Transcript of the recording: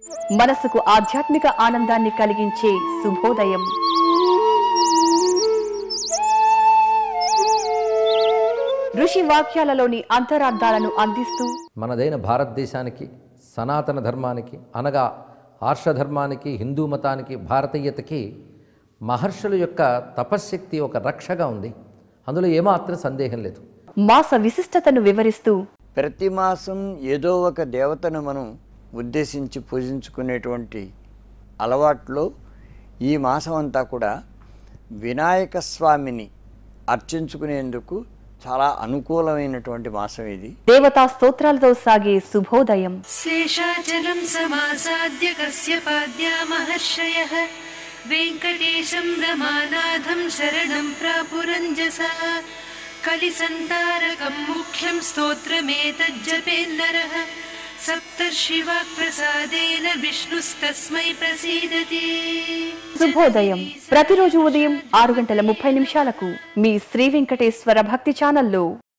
మనసుకు ఆధ్యాత్మిక ఆనందాన్ని కలిగించే శుభోదయం ఋషి వాక్యాలలోని అంతరార్థాలను అందిస్తూ మనదైన భారతదేశానికి సనాతన ధర్మానికి అనగా ఆర్షధర్మానికి హిందూ మతానికి భారతీయతకి మహర్షుల యొక్క తపశ్శక్తి ఒక రక్షగా ఉంది అందులో ఏమాత్రం సందేహం లేదు మాస విశిష్టతను వివరిస్తూ ప్రతి మాసం ఏదో ఒక దేవతను మనం ఉద్దేశించి పూజించుకునేటువంటి అలవాట్లో ఈ మాసం అంతా కూడా వినాయక స్వామిని అర్చించుకునేందుకు చాలా అనుకూలమైనటువంటి మాసం ఇది దేవతా స్తోత్రాలతో సాగే శుభోదయం शेषाचलं समासाद्य कस्य पाद्या महर्षयः वेङ्कटेशं रमानाथं शरणं प्रापुरञ्जसा कलिसन्तारकं मुख्यं स्तोत्रमेतज्जपेन्नरः सप्तर्षिवाक्प्रसादेन विष्णुस्तस्मै प्रसीदति శుభోదయం ప్రతిరోజు ఉదయం ఆరు గంటల ముప్పై నిమిషాలకు మీ శ్రీ వెంకటేశ్వర భక్తి ఛానల్లో